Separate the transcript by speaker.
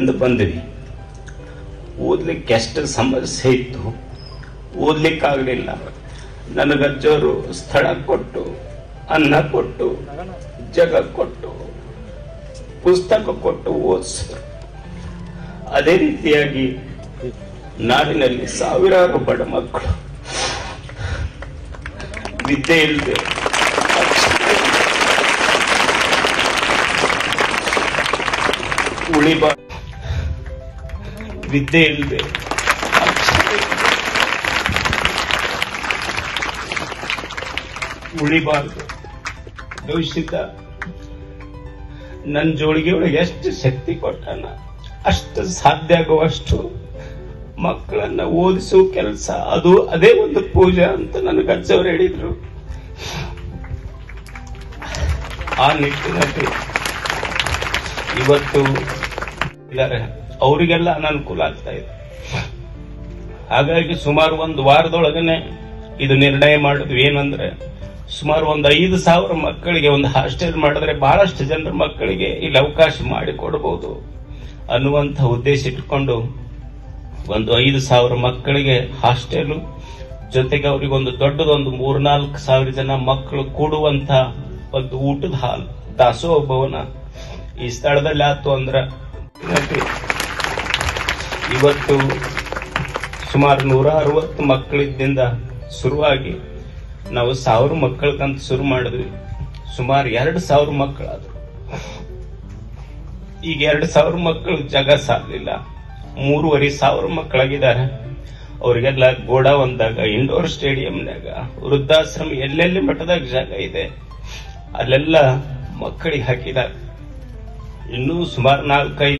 Speaker 1: ಹಳ್ಳಿಯಿಂದ ಬಂದ್ವಿ ಓದ್ಲಿಕ್ಕೆ ಎಷ್ಟು ಸಮಸ್ಯೆ ಇತ್ತು ಓದ್ಲಿಕ್ಕಾಗಲಿಲ್ಲ ನನಗಜ್ಜವರು ಸ್ಥಳ ಕೊಟ್ಟು ಅನ್ನ ಕೊಟ್ಟು ಜಗ ಕೊಟ್ಟು ಪುಸ್ತಕ ಕೊಟ್ಟು ಓದಿಸಿದ್ರು ಅದೇ ರೀತಿಯಾಗಿ ನಾಡಿನಲ್ಲಿ ಸಾವಿರಾರು ಬಡ ಮಕ್ಕಳು ವಿದ್ಯೆ ಇಲ್ಲದೆ ಉಳಿಬ ವಿದ್ಯೆ ಇಲ್ಲದೆ ಉಳಿಬಾರ್ದು ಭವಿಷ್ಯದ ನನ್ನ ಜೋಳಿಗೆ ಒಳಗೆ ಎಷ್ಟು ಶಕ್ತಿ ಕೊಟ್ಟಾನ ಅಷ್ಟು ಸಾಧ್ಯ ಆಗುವಷ್ಟು ಮಕ್ಕಳನ್ನ ಓದಿಸೋ ಕೆಲಸ ಅದು ಅದೇ ಒಂದು ಪೂಜೆ ಅಂತ ನನಗೆ ಅಜ್ಜವ್ರು ಹೇಳಿದ್ರು ಆ ನಿಟ್ಟಿನಲ್ಲಿ ಇವತ್ತು ಇದ್ದಾರೆ ಅವರಿಗೆಲ್ಲ ಅನನುಕೂಲ ಆಗ್ತಾ ಇದೆ ಹಾಗಾಗಿ ಸುಮಾರು ಒಂದು ವಾರದೊಳಗನೆ ಇದು ನಿರ್ಣಯ ಮಾಡಿದ್ವಿ ಏನಂದ್ರೆ ಸುಮಾರು ಒಂದು ಐದು ಸಾವಿರ ಮಕ್ಕಳಿಗೆ ಒಂದು ಹಾಸ್ಟೆಲ್ ಮಾಡಿದ್ರೆ ಬಹಳಷ್ಟು ಜನರ ಮಕ್ಕಳಿಗೆ ಇಲ್ಲಿ ಅವಕಾಶ ಮಾಡಿಕೊಡಬಹುದು ಅನ್ನುವಂಥ ಉದ್ದೇಶ ಇಟ್ಕೊಂಡು ಒಂದು ಐದು ಸಾವಿರ ಮಕ್ಕಳಿಗೆ ಹಾಸ್ಟೆಲ್ ಜೊತೆಗೆ ಅವರಿಗೆ ಒಂದು ದೊಡ್ಡದೊಂದು ಮೂರ್ನಾಲ್ಕು ಸಾವಿರ ಜನ ಮಕ್ಕಳು ಕೂಡುವಂತ ಒಂದು ಊಟದ ಹಾಲ್ ದಾಸೋಹ ಭವನ ಈ ಸ್ಥಳದಲ್ಲಿ ಆತು ಅಂದ್ರ ಇವತ್ತು ಸುಮಾರು ನೂರ ಅರವತ್ತು ಮಕ್ಕಳಿದ್ದಿಂದ ಶುರುವಾಗಿ ನಾವು ಸಾವಿರ ಮಕ್ಕಳಕ್ಕಂತ ಶುರು ಮಾಡಿದ್ವಿ ಸುಮಾರು ಎರಡು ಸಾವಿರ ಮಕ್ಕಳಾದ್ರು ಈಗ ಎರಡು ಸಾವಿರ ಮಕ್ಕಳು ಜಾಗ ಸಾಲಿಲ್ಲ ಮೂರುವರೆ ಸಾವಿರ ಮಕ್ಕಳಾಗಿದ್ದಾರೆ ಅವರಿಗೆಲ್ಲ ಗೋಡ ಒಂದಾಗ ಇಂಡೋರ್ ಸ್ಟೇಡಿಯಂನಾಗ ವೃದ್ಧಾಶ್ರಮ ಎಲ್ಲೆಲ್ಲಿ ಮಟ್ಟದಾಗ ಜಾಗ ಇದೆ ಅಲ್ಲೆಲ್ಲ ಮಕ್ಕಳಿಗೆ ಹಾಕಿದ್ದಾರೆ ಇನ್ನೂ ಸುಮಾರು ನಾಲ್ಕೈದು